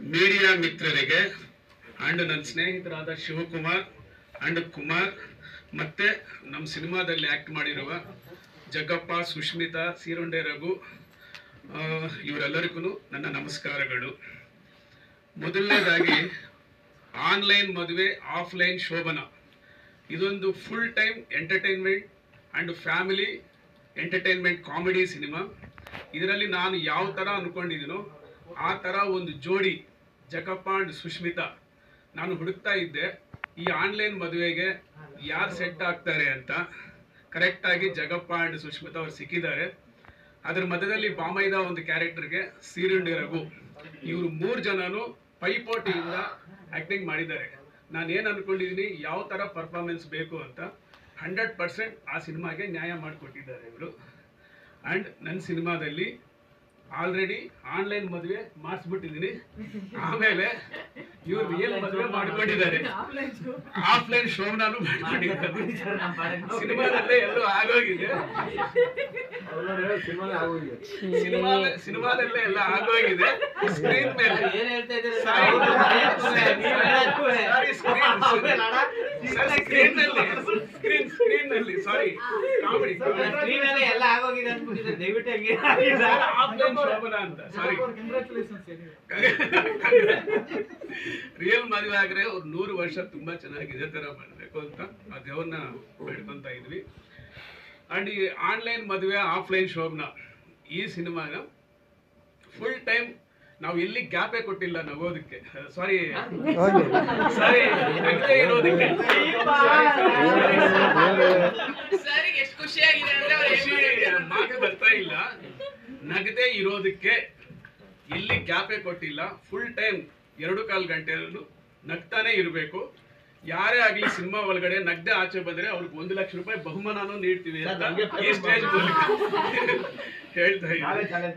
Media ಮಿತ್ರರಿಗೆ and ನನ್ನ ಸ್ನೇಹಿತರಾದ Shivakumar and Kumar ಮತ್ತೆ ನಮ್ಮ ಸಿನಿಮಾದಲ್ಲಿ ಆ್ಯಕ್ಟ್ ಮಾಡಿರುವ ಜಗ್ಗಪ್ಪ ಸುಷ್ಮಿತಾ ಸೀರುಂಡೆ ರಘು ಆ, ಇವರೆಲ್ಲರಿಗೂ ನನ್ನ ನಮಸ್ಕಾರಗಳು ಮೊದಲನೇದಾಗಿ ಆನ್ಲೈನ್ ಮದುವೆ ಆಫ್ಲೈನ್ ಶೋಭನ ಇದೊಂದು full time entertainment and family entertainment comedy cinema ಇದರಲ್ಲಿ ನಾನು ಯಾವ ಥರ ಅಂದ್ಕೊಂಡಿದ್ದೀನೋ ಆ ಥರ ಒಂದು ಜೋಡಿ ಜಗಪ್ಪ ಆ್ಯಂಡ್ ಸುಷ್ಮಿತಾ ನಾನು ಹುಡುಕ್ತಾ ಇದ್ದೆ ಈ ಆನ್ಲೈನ್ ಮದುವೆಗೆ ಯಾರು ಸೆಟ್ ಆಗ್ತಾರೆ ಅಂತ ಕರೆಕ್ಟಾಗಿ ಜಗಪ್ಪ ಆ್ಯಂಡ್ ಸುಷ್ಮಿತಾ ಅವ್ರು ಸಿಕ್ಕಿದ್ದಾರೆ ಅದ್ರ ಮಧ್ಯದಲ್ಲಿ ಬಾಮೈದ ಒಂದು ಕ್ಯಾರೆಕ್ಟರ್ಗೆ ಸೀರುಂಡಿ ರಘು ಇವರು ಮೂರು ಜನನು ಪೈಪೋಟಿಯಿಂದ ಆಕ್ಟಿಂಗ್ ಮಾಡಿದ್ದಾರೆ ನಾನು ಏನು ಅನ್ಕೊಂಡಿದ್ದೀನಿ ಯಾವ ಥರ ಪರ್ಫಾರ್ಮೆನ್ಸ್ ಬೇಕು ಅಂತ ಹಂಡ್ರೆಡ್ ಪರ್ಸೆಂಟ್ ಆ ಸಿನಿಮಾಗೆ ನ್ಯಾಯ ಮಾಡಿಕೊಟ್ಟಿದ್ದಾರೆ ಇವರು ಆ್ಯಂಡ್ ನನ್ನ ಸಿನಿಮಾದಲ್ಲಿ ಆಲ್ರೆಡಿ ಆನ್ಲೈನ್ ಮದುವೆ ಮಾಡಿಸ್ಬಿಟ್ಟಿದ್ದೀನಿ ಆಮೇಲೆ ಇವ್ರು ರಿಯಲ್ ಮದುವೆ ಮಾಡ್ಕೊಂಡಿದ್ದಾರೆ ಆಫ್ಲೈನ್ ಶೋನಾನು ಮಾಡ್ಕೊಂಡಿದ್ದಾರೆ ಸಿನಿಮಾದಲ್ಲೇ ಎಲ್ಲೋ ಆಗೋಗಿದೆ ಸಿನಿಮಾ ಸಿನಿಮಾದಲ್ಲೇ ಎಲ್ಲ ಆಗೋಗಿದೆ ಸ್ಕ್ರೀನ್ ಮೇಲೆ ಏನ್ ಹೇಳ್ತಾ ಇದ್ದೀರಾ ಸಾರಿ ಸ್ಕ್ರೀನ್ ನಲ್ಲಿ ಸ್ಕ್ರೀನ್ ಸ್ಕ್ರೀನ್ ನಲ್ಲಿ ಸಾರಿ ಕಾಮಿಡಿ ಸ್ಕ್ರೀನ್ ಅಲ್ಲಿ ಎಲ್ಲ ಆಗೋಗಿದೆ ಅನ್ಬಿಟ್ಟಿದೆ ದಯವಿಟ್ಟು ಹಂಗೆ ಆಫ್ಲೈನ್ ಶೋಭನಾ ಅಂತ ಸಾರಿ ರಿಯಲ್ ಮದುವೆ ಆಗ್ರೆ ಅವ್ರು ನೂರು ವರ್ಷ ತುಂಬಾ ಚೆನ್ನಾಗಿ ಇದೇ ತರ ಮಾಡಬೇಕು ಅಂತ ಆ ದೇವ್ರನ್ನ ಬೇಡ್ಕೊಂತ ಇದ್ವಿ ಅಂಡ್ ಈ ಆನ್ಲೈನ್ ಮದುವೆ ಆಫ್ಲೈನ್ ಶೋಭನ ಈ ಸಿನಿಮಾನ ಫುಲ್ ಟೈಮ್ ನಾವು ಎಲ್ಲಿ ಗ್ಯಾಪೇ ಕೊಟ್ಟಿಲ್ಲ ನಗೋದಕ್ಕೆ ಸಾರಿ ಸಾರಿ ಇರೋದಕ್ಕೆ ಸರ್ ಎಷ್ಟು ಖುಷಿಯಾಗಿದೆ ಅಂದ್ರೆ ಅವ್ರು ಏನ್ ಮಾಡಿದ್ರು? ಮಾತು ಬರ್ತಾ ಇಲ್ಲ ನಗದೆ ಇರೋದಕ್ಕೆ ಎಲ್ಲಿ ಗ್ಯಾಪೇ ಕೊಟ್ಟಿಲ್ಲ ಫುಲ್ ಟೈಮ್ ಎರಡು ಕಾಲು ಗಂಟೆಯಲ್ಲೂ ನಗ್ತಾನೆ ಇರಬೇಕು ಯಾರೇ ಆಗ್ಲಿ ಸಿನಿಮಾ ಒಳಗಡೆ ನಗ್ದೆ ಆಚೆ ಬಂದ್ರೆ ಅವ್ರಿಗೆ ಒಂದು ಲಕ್ಷ ರೂಪಾಯಿ ಬಹುಮಾನನೂ ನೀಡ್ತೀವಿ ಅಂತ ಈ ಸ್ಟೇಜ್ ಮೂಲಕ ಹೇಳ್ತಾ ಇದ್ದೀನಿ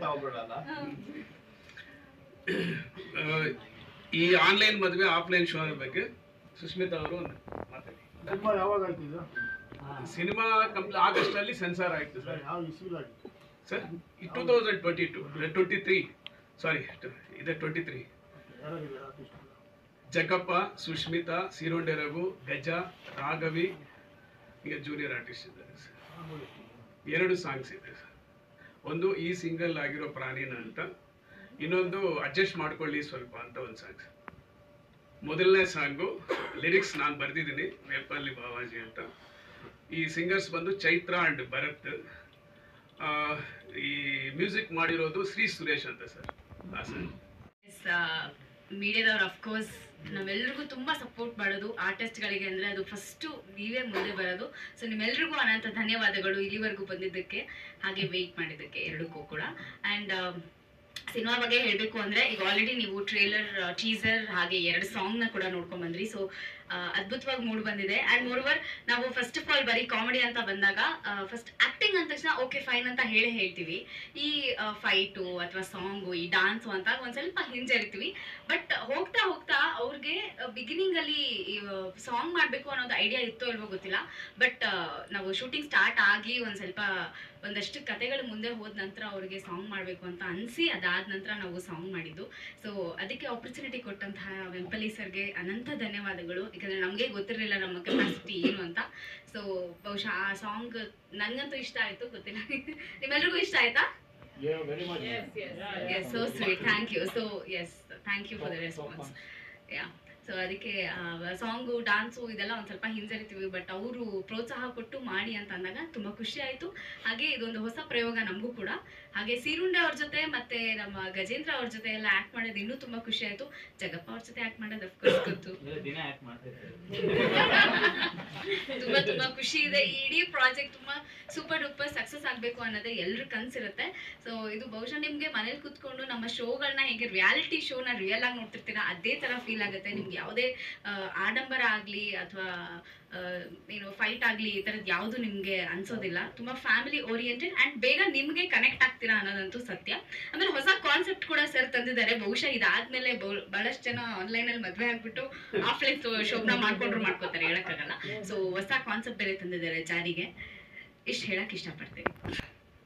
ಆ, ಈ ಆನ್ಲೈನ್ ಮದುವೆ ಆಫ್ಲೈನ್ ಶೋ ಬಗ್ಗೆ ಸುಸ್ಮಿತಾ ಅವರು ಒಂದು ಮಾತಾಡಿ ಸಿನಿಮಾ ಯಾವಾಗ ಆಯ್ತು ಇದು ಸಿನಿಮಾ ಕಂಪ್ಲೀಟ್ ಆಗಸ್ಟ್ ಅಲ್ಲಿ ಸೆನ್ಸಾರ್ ಆಯ್ತು ಸರ್ ಯಾವ ಇಸ್ವಿಲಾಗಿತ್ತು sir two thousand twenty two twenty three ಸಾರಿ ಇದೆ ಟ್ವೆಂಟಿ ತ್ರೀ ಯಾರಾಗಿದ್ದಾರೆ ಆರ್ಟಿಸ್ಟ್ ಜಗಪ್ಪ ಸುಷ್ಮಿತಾ ಸೀರೋಂಡೆ ರಘು ಗಜ ರಾಘವಿ ಈಗ ಜೂನಿಯರ್ ಆರ್ಟಿಸ್ಟ್ ಇದ್ದಾರೆ ಸರ್ ಎರಡು ಸಾಂಗ್ಸ್ ಇದೆ ಸರ್ ಒಂದು ಈ ಸಿಂಗಲ್ ಆಗಿರೋ ಪ್ರಾಣಿನ ಅಂತ ಇನ್ನೊಂದು ಅಡ್ಜಸ್ಟ್ ಮಾಡ್ಕೊಳ್ಳಿ ಸ್ವಲ್ಪ ಅಂತ ಒಂದು ಸಾಂಗ್ ಮೊದಲನೇ ಸಾಂಗು ಲಿರಿಕ್ಸ್ ನಾನು ಬರೆದಿದ್ದೀನಿ ವೇಪಲ್ಲಿ ಬಾವಾಜಿ ಅಂತ ಈ ಸಿಂಗರ್ಸ್ ಬಂದು ಚೈತ್ರ ಅಂಡ್ ಭರತ್ ಆ, ಈ ಮ್ಯೂಸಿಕ್ ಮಾಡಿರೋದು ಶ್ರೀ ಸುರೇಶ್ ಅಂತ ಸರ್ ಆ ಸರ್ ಮೀಡಿಯಾದವ್ರು ಅಫ್ಕೋರ್ಸ್ ನಾವೆಲ್ರಿಗೂ ತುಂಬಾ ಸಪೋರ್ಟ್ ಮಾಡೋದು ಆರ್ಟಿಸ್ಟ್ಗಳಿಗೆ ಅಂದ್ರೆ ಅದು ಫಸ್ಟ್ ನೀವೇ ಮುಂದೆ ಬರೋದು ಸೊ ನಿಮ್ಮೆಲ್ರಿಗೂ ಅನಂತ ಧನ್ಯವಾದಗಳು ಇಲ್ಲಿವರೆಗೂ ಬಂದಿದ್ದಕ್ಕೆ ಹಾಗೆ ವೆಯ್ಟ್ ಮಾಡಿದ್ದಕ್ಕೆ ಎರಡಕ್ಕೂ ಕೂಡ ಆ್ಯಂಡ್ ಸಿನಿಮಾ ಬಗ್ಗೆ ಹೇಳಬೇಕು ಅಂದ್ರೆ ಈಗ ಆಲ್ರೆಡಿ ನೀವು ಟ್ರೇಲರ್ ಟೀಸರ್ ಹಾಗೆ ಎರಡು ಸಾಂಗ್ನ ಕೂಡ ನೋಡ್ಕೊಂಡ್ ಬಂದ್ರಿ ಸೊ ಅದ್ಭುತವಾಗಿ ಮೂಡ್ ಬಂದಿದೆ ಆ್ಯಂಡ್ ಮೋರ್ವರ್ ನಾವು ಫಸ್ಟ್ ಆಫ್ ಆಲ್ ಬರೀ ಕಾಮಿಡಿ ಅಂತ ಬಂದಾಗ ಫಸ್ಟ್ ಆಕ್ಟಿಂಗ್ ಅಂದ ತಕ್ಷಣ ಓಕೆ ಫೈನ್ ಅಂತ ಹೇಳೇ ಹೇಳ್ತೀವಿ ಈ ಫೈಟು ಅಥವಾ ಸಾಂಗು ಈ ಡಾನ್ಸು ಅಂತ ಒಂದ್ ಸ್ವಲ್ಪ ಹಿಂಜರಿತೀವಿ ಬಟ್ ಹೋಗ್ತಾ ಹೋಗ್ತಾ ಅವ್ರಿಗೆ ಬಿಗಿನಿಂಗ್ ಅಲ್ಲಿ ಸಾಂಗ್ ಮಾಡ್ಬೇಕು ಅನ್ನೋದು ಐಡಿಯಾ ಇತ್ತೋ ಇಲ್ವೋ ಗೊತ್ತಿಲ್ಲ ಬಟ್ ನಾವು ಶೂಟಿಂಗ್ ಸ್ಟಾರ್ಟ್ ಆಗಿ ಒಂದ್ ಸ್ವಲ್ಪ ಒಂದಷ್ಟು ಕತೆಗಳು ಮುಂದೆ ಹೋದ ನಂತರ ಅವ್ರಿಗೆ ಸಾಂಗ್ ಮಾಡಬೇಕು ಅಂತ ಅನಿಸಿ ಅದಾದ ನಂತರ ನಾವು ಸಾಂಗ್ ಮಾಡಿದ್ದು ಸೊ ಅದಕ್ಕೆ ಆಪರ್ಚುನಿಟಿ ಕೊಟ್ಟಂತಹ ವೆಂಪಲಿ ಸರ್ಗೆ ಅನಂತ ಧನ್ಯವಾದಗಳು ಯಾಕಂದ್ರೆ ನಮಗೆ ಗೊತ್ತಿರಲಿಲ್ಲ ನಮ್ಮ ಕೆಪಾಸಿಟಿ ಏನು ಅಂತ ಸೊ ಬಹುಶಃ ಆ ಸಾಂಗ್ ನನಗಂತೂ ಇಷ್ಟ ಆಯ್ತು ಗೊತ್ತಿಲ್ಲ ನಿಮ್ಮೆಲ್ರಿಗೂ ಇಷ್ಟ ಆಯ್ತಾ very much yes so sweet thank you so yes thank you for the response yeah so ಅದಕ್ಕೆ ಸಾಂಗು ಡಾನ್ಸು ಇದೆಲ್ಲ ಒಂದು ಸ್ವಲ್ಪ ಹಿಂಜರಿತೀವಿ ಬಟ್ ಅವರು ಪ್ರೋತ್ಸಾಹ ಕೊಟ್ಟು ಮಾಡಿ ಅಂತ ಅಂದಾಗ ತುಂಬ ಖುಷಿ ಆಯಿತು ಹಾಗೆ ಇದೊಂದು ಹೊಸ ಪ್ರಯೋಗ ನಮಗೂ ಕೂಡ ಹಾಗೆ ಸೀರುಂಡೆ ಅವ್ರ ಜೊತೆ ಮತ್ತೆ ನಮ್ಮ ಗಜೇಂದ್ರ ಅವ್ರ ಜೊತೆ ಎಲ್ಲ ಆ್ಯಕ್ಟ್ ಮಾಡೋದು ಇನ್ನೂ ತುಂಬ ಖುಷಿ ಆಯಿತು ಜಗಪ್ಪ ಅವ್ರ ಜೊತೆ ಆ್ಯಕ್ಟ್ ಮಾಡೋದು ಅಫ್ಕೋರ್ಸ್ ಗೊತ್ತು ದಿನ ಆಕ್ಟ್ ಮಾಡ್ತಿರ್ತಾರೆ ತುಂಬಾ ತುಂಬಾ ಖುಷಿ ಇದೆ ಈ ಇಡೀ ಪ್ರಾಜೆಕ್ಟ್ ತುಂಬಾ ಸೂಪರ್ ಡೂಪರ್ ಸಕ್ಸಸ್ ಆಗ್ಬೇಕು ಅನ್ನೋದೇ ಎಲ್ರ ಕನ್ಸಿರುತ್ತೆ ಸೊ ಇದು ಬಹುಶಃ ನಿಮ್ಗೆ ಮನೇಲಿ ಕುತ್ಕೊಂಡು ನಮ್ಮ ಶೋಗಳನ್ನ ಹೇಗೆ ರಿಯಾಲಿಟಿ ಶೋನ ರಿಯಲ್ ಆಗಿ ನೋಡ್ತಿರ್ತೀರಾ ಅದೇ ತರ ಫೀಲ್ ಆಗುತ್ತೆ ನಿಮ್ಗೆ ಯಾವುದೇ ಆ, ಆಡಂಬರ ಆಗ್ಲಿ ಅಥವಾ ಏನು ಫೈಟ್ ಆಗ್ಲಿ ಈ ತರದ್ ಯಾವುದು ನಿಮ್ಗೆ ಅನ್ಸೋದಿಲ್ಲ ತುಂಬಾ ಫ್ಯಾಮಿಲಿ ಓರಿಯೆಂಟೆಡ್ ಅಂಡ್ ಬೇಗ ನಿಮ್ಗೆ ಕನೆಕ್ಟ್ ಆಗ್ತೀರಾ ಅನ್ನೋದಂತೂ ಸತ್ಯ ಆಮೇಲೆ ಹೊಸ ಕಾನ್ಸೆಪ್ಟ್ ಕೂಡ ಸರ್ ತಂದಿದ್ದಾರೆ ಬಹುಶಃ ಇದಾದ್ಮೇಲೆ ಬಹು- ಬಹಳಷ್ಟು ಜನ ಆನ್ಲೈನ್ ಅಲ್ಲಿ ಮದ್ವೆ ಆಗ್ಬಿಟ್ಟು ಆಫ್ಲೈನ್ ಶೋಭನ ಮಾಡ್ಕೊಂಡ್ರು ಮಾಡ್ಕೋತಾರೆ ಹೇಳಕ್ಕಾಗಲ್ಲ ಸೊ ಹೊಸ ಕಾನ್ಸೆಪ್ಟ್ ಬೇರೆ ತಂದಿದ್ದಾರೆ ಜಾರಿಗೆ ಇಷ್ಟು ಹೇಳಕ್ ಇಷ್ಟಪಡ್ತೀನಿ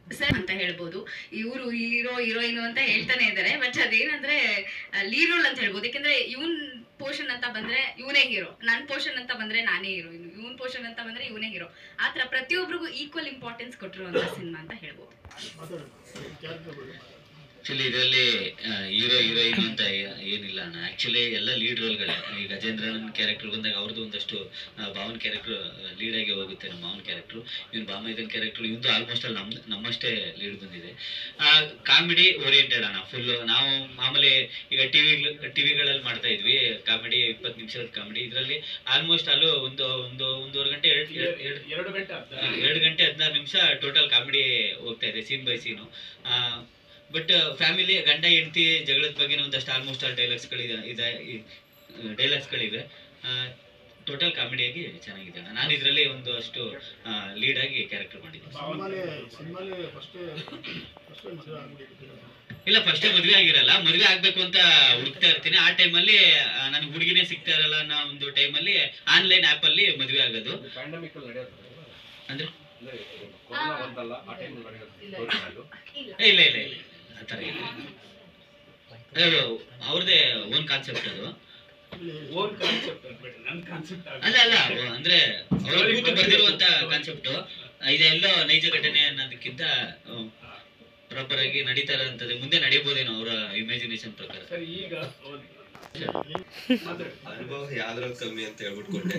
ಸರ್ ಅಂತ ಹೇಳ್ಬೋದು ಇವರು ಹೀರೋ ಹೀರೋಯಿನ್ ಅಂತ ಹೇಳ್ತಾನೆ ಇದ್ದಾರೆ ಬಟ್ ಅದೇನಂದ್ರೆ ಲೀಡ್ ರೋಲ್ ಅಂತ ಹೇಳ್ಬೋದು ಯಾಕಂದ್ರೆ ಇವನ್ ಪೋರ್ಷನ್ ಅಂತ ಬಂದ್ರೆ ಇವನೇ ಹೀರೋ ನನ್ನ ಪೋರ್ಷನ್ ಅಂತ ಬಂದ್ರೆ ನಾನೇ ಹೀರೋಯಿನ್ ಇವನ್ ಪೋರ್ಷನ್ ಅಂತ ಬಂದ್ರೆ ಇವನೇ ಹೀರೋ ಆತರ ಪ್ರತಿಯೊಬ್ಬರಿಗೂ ಈಕ್ವಲ್ ಇಂಪಾರ್ಟೆನ್ಸ್ ಕೊಟ್ಟಿರುವಂತ ಸಿನಿಮಾ ಅಂತ ಹೇಳ್ಬೋದು ಮಾತಾಡೋಣ ಕ್ಯಾರೆಕ್ಟರ್ ಬಗ್ಗೆ ಆಕ್ಚುಲಿ ಇದರಲ್ಲಿ ಹೀರೋ ಹೀರೋಯಿನ್ ಅಂತ ಏ- ಏನಿಲ್ಲ ಅಣ್ಣ ಆಕ್ಚುಲಿ ಎಲ್ಲ ಲೀಡ್ ರೋಲ್ಗಳೇ ಈ ಗಜೇಂದ್ರನ್ ಕ್ಯಾರೆಕ್ಟರ್ ಬಂದಾಗ ಅವ್ರದ್ದು ಒಂದಷ್ಟು ಆ, ಭಾವನ್ ಕ್ಯಾರೆಕ್ಟರ್ ಲೀಡ್ ಆಗಿ ಹೋಗುತ್ತೆ ನಮ್ಮ ಮಾವನ್ ಕ್ಯಾರೆಕ್ಟರ್ ಇವನ್ ಬಾಮೈದನ್ ಕ್ಯಾರೆಕ್ಟರ್ ಇವಂದು ಆಲ್ಮೋಸ್ಟ್ ಅಲ್ಲಿ ನಮ್ ನಮ್ಮಷ್ಟೇ ಲೀಡ್ ಬಂದಿದೆ ಕಾಮಿಡಿ ಓರಿಯೆಂಟೆಡ್ ಅಣ್ಣ ಫುಲ್ ನಾವು ಮಾಮೂಲಿ ಈಗ ಟಿವಿ ಟಿವಿಗಳಲ್ಲಿ ಮಾಡ್ತಾ ಇದ್ವಿ ಕಾಮಿಡಿ ಇಪ್ಪತ್ತು ನಿಮಿಷದ ಕಾಮಿಡಿ ಇದರಲ್ಲಿ ಆಲ್ಮೋಸ್ಟ್ ಅಲ್ಲೂ ಒಂದು ಒಂದು ಒಂದೂವರೆ ಗಂಟೆ ಎರಡು ಎರಡು ಎರಡು ಗಂಟೆ ಅರ್ಧ ಎರಡು ಗಂಟೆ ಹದಿನಾರು ನಿಮಿಷ ಟೋಟಲ್ ಕಾಮಿಡಿ ಹೋಗ್ತಾ ಇದೆ scene by scene but family ಗಂಡ ಹೆಂಡತಿ ಜಗಳದ ಬಗ್ಗೆ ಒಂದಷ್ಟು ಆಲ್ಮೋಸ್ಟ್ ಆಲ್ ಡೈಲಾಗ್ಸ್ಗಳಿದೆ ಇದೆ ಡೈಲಾಗ್ಸ್ಗಳಿವೆ ಟೋಟಲ್ ಕಾಮಿಡಿಯಾಗಿ ಚೆನ್ನಾಗಿದೆ ಅಣ್ಣ. ನಾನು ಇದರಲ್ಲಿ ಒಂದು ಅಷ್ಟು ಲೀಡ್ ಆಗಿ ಕ್ಯಾರೆಕ್ಟರ್ ಮಾಡಿದ್ದೆ ಸಿನಿಮಾಲೇ ಸಿನಿಮಾಲೇ ಫಸ್ಟೇ ಫಸ್ಟೇ ಮದುವೆ ಆಗ್ಬಿಟ್ಟಿದೆ ಇಲ್ಲ ಫಸ್ಟ್ ಮದುವೆ ಆಗಿರಲ್ಲ ಮದುವೆ ಆಗ್ಬೇಕು ಅಂತ ಹುಡುಕ್ತಾ ಇರ್ತೀನಿ ಆ ಟೈಮಲ್ಲಿ ನನಗೆ ಹುಡುಗಿನೇ ಸಿಗ್ತಾ ಇರಲ್ಲ ಅನ್ನೋ ಒಂದು ಟೈಮಲ್ಲಿ ಆನ್ಲೈನ್ ಆ್ಯಪಲ್ಲಿ ಮದುವೆ ಆಗೋದು ಪ್ಯಾಂಡಮಿಕ್ ನಡೆಯೋದು ಅಂದ್ರೆ ಅಂದ್ರೆ ಕೊರೋನಾ ಬಂತಲ್ಲ ಆ ಟೈಮ್ ನಡೆಯೋದು story ಅದು. ಏ, ಇಲ್ಲ ಇಲ್ಲ ಇಲ್ಲ ಆ ಥರ ಇಲ್ಲ ಅದು ಅವ್ರದ್ದೇ ಓನ್ ಕಾನ್ಸೆಪ್ಟ್ ಅದು ಓನ್ ಕಾನ್ಸೆಪ್ಟ್ ಅನ್ಬೇಡಿ ನನ್ನ ಕಾನ್ಸೆಪ್ಟ್ ಅಲ್ಲ ಅಲ್ಲ ಅವ್- ಅಂದ್ರೆ ಅವ್ರ ಕೂತು ಬರ್ದಿರುವಂತ ಕಾನ್ಸೆಪ್ಟ್ ಇದೆಲ್ಲೋ ನೈಜ ಘಟನೆ ಅನ್ನೋದಕ್ಕಿಂತ ಪ್ರಾಪರ್ ಆಗಿ ನಡೀತಾ ಇರೋಂಥದ್ದು ಮುಂದೆ ನಡೀಬೋದೇನೋ ಅವರ ಇಮ್ಯಾಜಿನೇಷನ್ ಪ್ರಕಾರ ಸರ್ ಈಗ ಒಂದ್- ಮಾತಾಡಿ. ಅನುಭವ ಯಾವ್ದ್ರಲ್ಲಿ ಕಮ್ಮಿ ಅಂತ ಹೇಳ್ಬಿಟ್ಟು ಕೊಟ್ಟೆ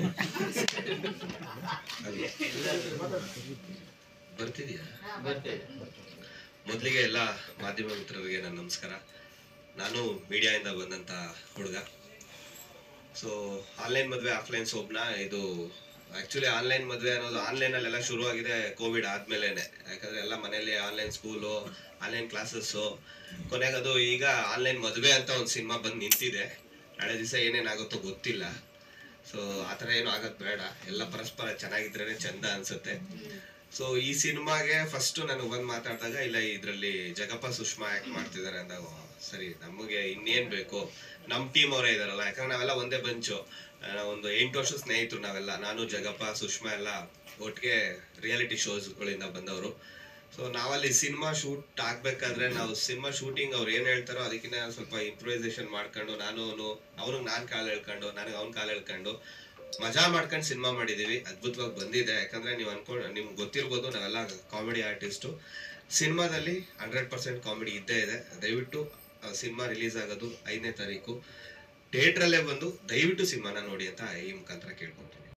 ಬರ್ತಿದ್ಯಾ ಮೊದಲಿಗೆ ಎಲ್ಲ ಮಾಧ್ಯಮ ಮಿತ್ರರಿಗೆ ನನ್ನ ನಮಸ್ಕಾರ ನಾನು ಮೀಡಿಯಾದಿಂದ ಬಂದಂತ ಹುಡುಗ ಸೊ ಆನ್ಲೈನ್ ಮದುವೆ ಆಫ್ಲೈನ್ ಸೋಪ್ನ ಇದು ಆಕ್ಚುಲಿ ಆನ್ಲೈನ್ ಮದುವೆ ಅನ್ನೋದು ಆನ್ಲೈನ್ ಅಲ್ಲೆಲ್ಲ ಶುರು ಆಗಿದೆ ಕೋವಿಡ್ ಆದ್ಮೇಲೆನೆ ಯಾಕಂದ್ರೆ ಎಲ್ಲ ಮನೇಲಿ ಆನ್ಲೈನ್ ಸ್ಕೂಲು ಆನ್ಲೈನ್ ಕ್ಲಾಸಸ್ಸು ಕೊನೆಗೆ ಅದು ಈಗ ಆನ್ಲೈನ್ ಮದುವೆ ಅಂತ ಒಂದು ಸಿನಿಮಾ ಬಂದು ನಿಂತಿದೆ ನಾಳೆ ದಿವಸ ಏನೇನಾಗುತ್ತೋ ಗೊತ್ತಿಲ್ಲ ಸೊ ಆ ಥರ ಏನು ಆಗೋದು ಬೇಡ ಎಲ್ಲ ಪರಸ್ಪರ ಚೆನ್ನಾಗಿದ್ರೇನೆ ಚಂದ ಅನ್ಸುತ್ತೆ ಸೊ ಈ ಸಿನಿಮಾಗೆ ಫಸ್ಟ್ ನನಗೆ ಬಂದು ಮಾತಾಡಿದಾಗ ಇಲ್ಲ ಇದರಲ್ಲಿ ಜಗಪ್ಪ ಸುಷ್ಮಾ ಆ್ಯಕ್ಟ್ ಮಾಡ್ತಿದ್ದಾರೆ ಅಂದಾಗ "ಓ, ಸರಿ ನಮಗೆ ಇನ್ನೇನು ಬೇಕು ನಮ್ಮ ಟೀಮ್ ಅವರೇ ಇದಾರಲ್ಲ ಯಾಕಂದ್ರೆ ನಾವೆಲ್ಲ ಒಂದೇ ಬಂಚು ಒಂದು ಎಂಟು ವರ್ಷ ಸ್ನೇಹಿತರು ನಾವೆಲ್ಲ ನಾನು ಜಗಪ್ಪ ಸುಷ್ಮಾ ಎಲ್ಲ ಒಟ್ಟಿಗೆ ರಿಯಾಲಿಟಿ ಶೋಸ್ಗಳಿಂದ ಬಂದವರು ಸೊ ನಾವಲ್ಲಿ ಸಿನಿಮಾ ಶೂಟ್ ಆಗ್ಬೇಕಾದ್ರೆ ನಾವು ಸಿನಿಮಾ ಶೂಟಿಂಗ್ ಅವ್ರು ಏನ್ ಹೇಳ್ತಾರೋ ಅದಕ್ಕಿಂತ ಸ್ವಲ್ಪ ಇಂಪ್ರೂವೈಸೇಷನ್ ಮಾಡ್ಕೊಂಡು ನಾನು ಅವನು ಅವನಿಗೆ ನಾನು ಕಾಲು ಹೇಳ್ಕೊಂಡು ನನಗೆ ಅವ್ನ ಕಾಲು ಹೇಳ್ಕೊಂಡು ಮಜಾ ಮಾಡ್ಕೊಂಡು ಸಿನಿಮಾ ಮಾಡಿದೀವಿ ಅದ್ಭುತವಾಗಿ ಬಂದಿದೆ ಯಾಕಂದ್ರೆ ನೀವು ಅನ್ಕೊಂಡು ನಿಮ್ಗೆ ಗೊತ್ತಿರ್ಬೋದು ನಾವೆಲ್ಲ ಕಾಮಿಡಿ ಆರ್ಟಿಸ್ಟು ಸಿನಿಮಾದಲ್ಲಿ ಹಂಡ್ರೆಡ್ ಪರ್ಸೆಂಟ್ ಕಾಮಿಡಿ ಇದ್ದೇ ಇದೆ ದಯವಿಟ್ಟು ಸಿನಿಮಾ ರಿಲೀಸ್ ಆಗೋದು ಐದನೇ ತಾರೀಕು ಥಿಯೇಟ್ರಲ್ಲೇ ಬಂದು ದಯವಿಟ್ಟು ಸಿನಿಮಾನ ನೋಡಿ ಅಂತ ಈ ಮುಖಾಂತರ ಕೇಳ್ಕೊಂತೀನಿ